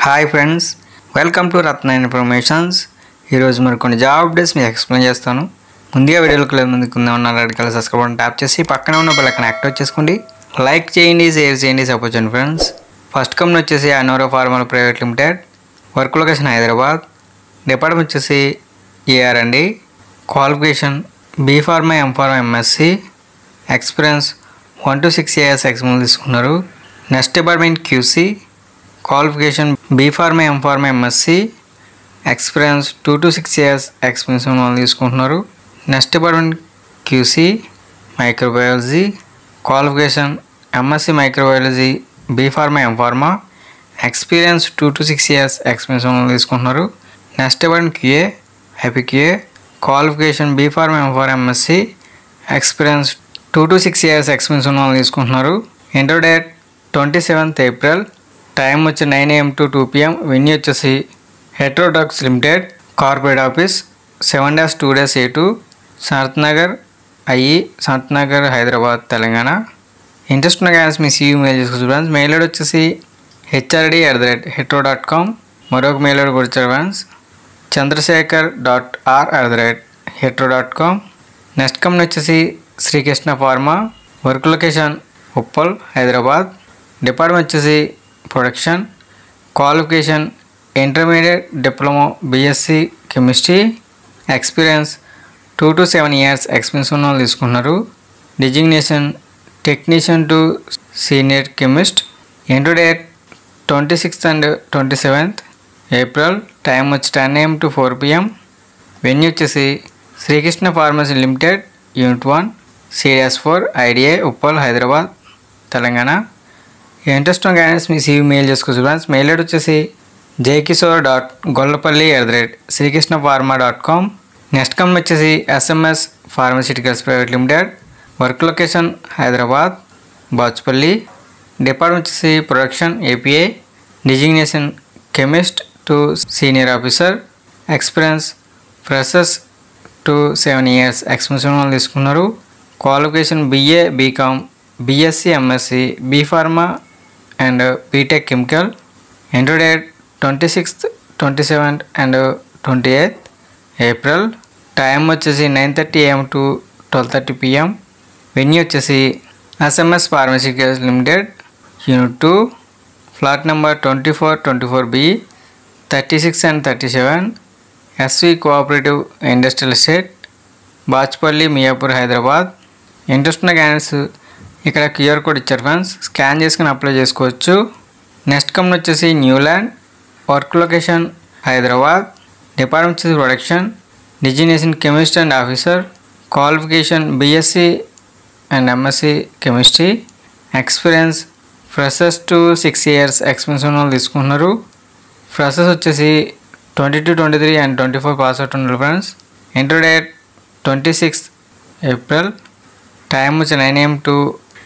hi friends welcome to Ratna informations ఈరోజు మరి కొన్ని జాబ్ అప్డేట్స్ మీకు ఎక్స్ప్లెయిన్ చేస్తాను ముందుగా వీడియోలకు లేదు ముందుకు ఉన్న red colour subscribe button tap చేసి పక్కన ఉన్న బెల్ ఐకాన్ యాక్టివేట్ చేసుకోండి లైక్ చేయండి షేర్ చేయండి సపోర్ట్ చేయండి ఫ్రెండ్స్ ఫస్ట్ కంపెనీ వచ్చేసి అనోరో formal private limited work location Hyderabad department వచ్చేసి ఏఆర్ అండి qualification B pharma M pharma MSc experience one to six years experience తీసుకున్నారు next department QC qualification B pharma M pharma MSc experience two to six years experience ఉన్న వాళ్ళు తీసుకుంటున్నారు next department QC microbiology qualification MSc microbiology B pharma M pharma experience two to six years experience ఉన్న వాళ్ళు తీసుకుంటున్నారు next department QA IPQA qualification B pharma M pharma MSc experience two to six years experience ఉన్న వాళ్ళు తీసుకుంటున్నారు interview date twenty seventh April time వచ్చి nine AM to two PM venue వచ్చేసి Hetero Drugs limited corporate office seven dash two dash A two Sanath Nagar IE Sanath Nagar Hyderabad Telangana interest ఉన్న gas మీ CV mail చేసుకోవచ్చు friends mail ID వచ్చేసి HRD at the rate Hetero dot com మరొక mail ID కూడా ఇచ్చారు friends Chandrashekar dot R at the rate Hetero dot com next company వచ్చేసి Srikrishna pharma work location Uppal Hyderabad department వచ్చేసి production qualification intermediate diploma BSc chemistry experience two to seven years experience ఉన్న వాళ్ళు తీసుకున్నారు designation technician to senior chemist ఎంటో date twenty sixth and twenty seventh April time వచ్చి ten AM to four PM venue వచ్చేసి Srikrishna pharmacy limited unit one CS four IDA Uppal Hyderabad Telangana interest ఉన్న guidance మీ CV mail చేసుకోవచ్చు friends mail ID వచ్చేసి Jayakishore dot Gollapalli at the rate Srikrishna pharma dot com next company వచ్చేసి SMS pharmaceuticals private limited work location Hyderabad Bachupally department వచ్చేసి production API designation chemist to senior officer experience freshers to seven years experience వాళ్ళు తీసుకున్నారు qualification BA BCom BSc MSc B pharma and BTech chemical enter date twenty sixth twenty seventh and twenty eighth April time వచ్చేసి nine thirty AM to twelve thirty PM venue వచ్చేసి SMS pharmaceuticals limited unit two flat number twenty four twenty four B thirty six and thirty seven SV cooperative industrial estate Bachupally Miyapur Hyderabad interest ఉన్న candidates ఇక్కడ QR code ఇచ్చారు friends scan చేసుకుని apply చేసుకోవచ్చు next company వచ్చేసి Neuland work location Hyderabad department వచ్చేసి production designation chemist and officer qualification BSc and MSc chemistry experience freshers to six years experience ఉన్న వాళ్ళు తీసుకుంటున్నారు ఫ్రెషర్స్ వచ్చేసి twenty two twenty three and twenty four pass out ఉన్నారు friends inter date twenty six April time వచ్చి nine AM to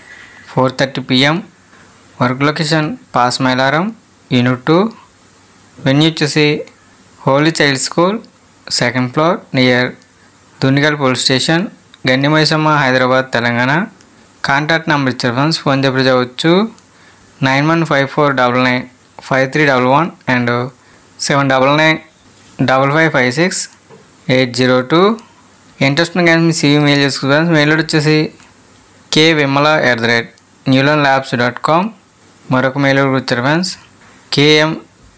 four thirty PM work location పాస్ Mailaram unit two venue వచ్చేసి holy child school second floor near Dundigal police station Gandimaisamma Hyderabad Telangana contact number ఇచ్చారు friends phone చెప్పి చదవచ్చు nine one five four double nine five three double one and seven double nine double five five six eight zero two interest కానీ మీ CV mail చేసుకోవచ్చు friends mail వచ్చేసి K Vimala at the rate Neuland labs dot com మరొక mail వచ్చారు friends KM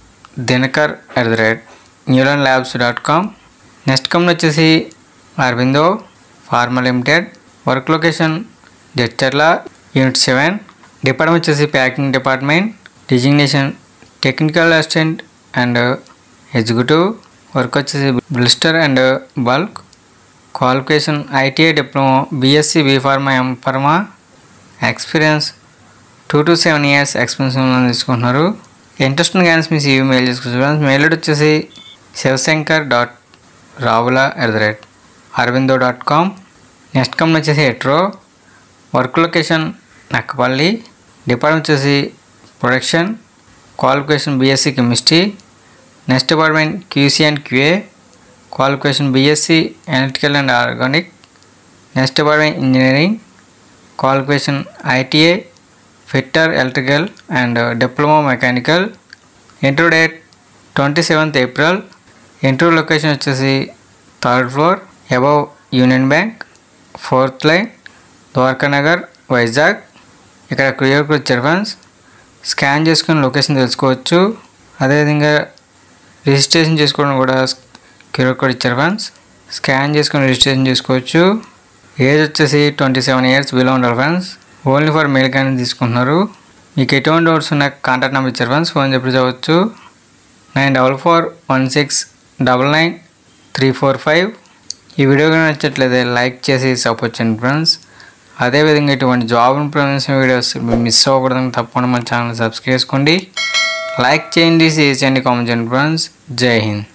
Dinakar at the rate Neuland labs dot com next company వచ్చేసి Aurobindo pharma limited work location Jadcherla unit seven department వచ్చేసి packing department designation technical assistant and executive work వచ్చేసి blister and bulk qualification ITI diploma BSc B pharma M pharma experience two to seven years experience తీసుకుంటున్నారు interest ఉన్న కానీ మీ CV mail చేసుకోవచ్చు mail ID వచ్చేసి Shivashankar dot Ravula at the rate Aurobindo dot com next company వచ్చేసి Hetero work location Nakkapalli department వచ్చేసి production qualification BSc chemistry next department QC and QA qualification BSc electrical and organic next department engineering qualification ITI fitter electrical and diploma mechanical interview date twenty seventh April interview location వచ్చేసి third floor above union bank fourth line Dwaraka Nagar Vizag ఇక్కడ QR code ఇచ్చారు friends scan చేసుకుని location తెలుసుకోవచ్చు అదేవిధంగా registration చేసుకోవడం కూడా QR code ఇచ్చారు friends scan చేసుకుని రిజిస్ట్రేషన్ చేసుకోవచ్చు ఏజ్ వచ్చేసి ట్వంటీ సెవెన్ ఇయర్స్ బిలో ఉండాలి ఫ్రెండ్స్ ఓన్లీ ఫర్ మెయిల్ కానీ తీసుకుంటున్నారు మీకు ఎటువంటి డౌట్స్ ఉన్న కాంటాక్ట్ నెంబర్ ఇచ్చారు ఫ్రెండ్స్ ఫోన్ చెప్పి చదవచ్చు nine double four one six double nine three four five ఈ వీడియో కానీ నచ్చట్లయితే లైక్ చేసి సపోర్ట్ చేయండి ఫ్రెండ్స్ అదేవిధంగా ఇటువంటి జాబ్ ఇన్ఫర్మేషన్ వీడియోస్ మిస్ అవ్వకూడదని తప్పకుండా మన ఛానల్ సబ్స్క్రైబ్ చేసుకోండి లైక్ చేయండి షేర్ చేయండి కామెంట్ చేయండి ఫ్రెండ్స్ జై హింద్